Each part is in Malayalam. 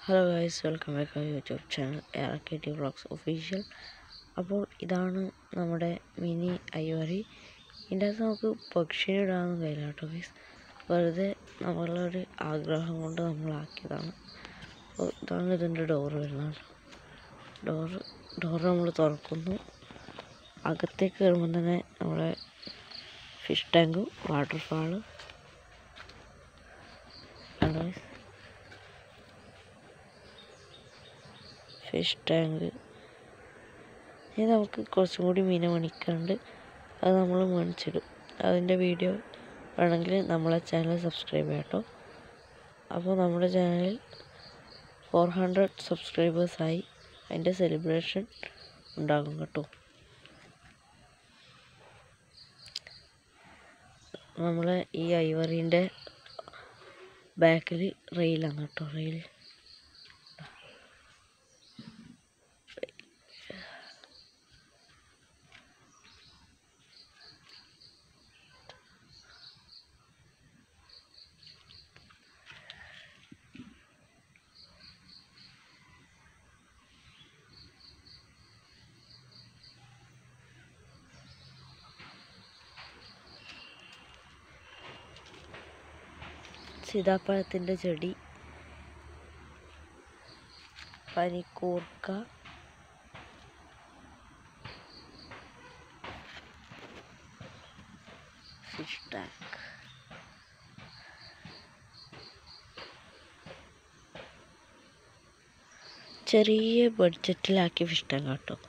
hello guys welcome back to YouTube channel air K T vlogs official അപ്പോൾ ഇതാണ് നമ്മുടെ മിനി ഐവറി ഇതിൻ്റെ അകത്ത് നമുക്ക് പക്ഷിയെ ഇടാനൊന്നും കഴിയില്ല കേട്ടോ ഗൈസ് വെറുതെ നമ്മളൊരു ആഗ്രഹം കൊണ്ട് നമ്മളാക്കിയതാണ് അപ്പോൾ ഇതാണ് ഇതിൻ്റെ ഡോറ് വരുന്നത് ഡോറ് ഡോറ് നമ്മൾ തുറക്കുന്നു അകത്തേക്ക് കയറുമ്പോൾ തന്നെ നമ്മുടെ ഫിഷ് ടാങ്കും വാട്ടർഫാള് കണ്ടോ ഗൈസ് ഫിഷ് ടാങ്ക് ഇനി നമുക്ക് കുറച്ചും കൂടി മീനെ മണിക്കാണ്ട് അത് നമ്മൾ മേടിച്ചിടും അതിൻ്റെ വീഡിയോ വേണമെങ്കിൽ നമ്മളെ ചാനൽ സബ്സ്ക്രൈബ് ചെയ്യാം കേട്ടോ അപ്പോൾ നമ്മുടെ ചാനലിൽ ഫോർ ഹൺഡ്രഡ് സബ്സ്ക്രൈബേഴ്സായി അതിൻ്റെ സെലിബ്രേഷൻ ഉണ്ടാകും കേട്ടോ നമ്മളെ ഈ ഐവറിൻ്റെ ബാക്കിൽ റെയിലാണ് കേട്ടോ റെയിൽ സീതാപ്പഴത്തിൻ്റെ ചെടി പനിക്കൂർക്ക ഫിഷ് ടാങ്ക് ചെറിയ ബഡ്ജറ്റിലാക്കിയ ഫിഷ് ടാങ്ക് കേട്ടോ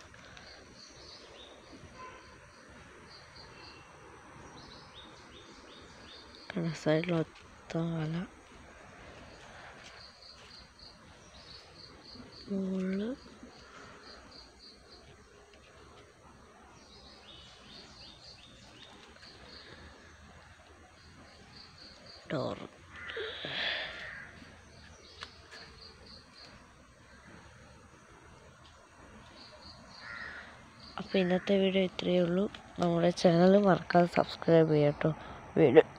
സൈഡിലൊത്ത വല മുകളിൽ ഡോറ് അപ്പോൾ ഇന്നത്തെ വീഡിയോ ഇത്രയേ ഉള്ളൂ നമ്മുടെ ചാനൽ മറക്കാതെ സബ്സ്ക്രൈബ് ചെയ്യാം കേട്ടോ വീഡിയോ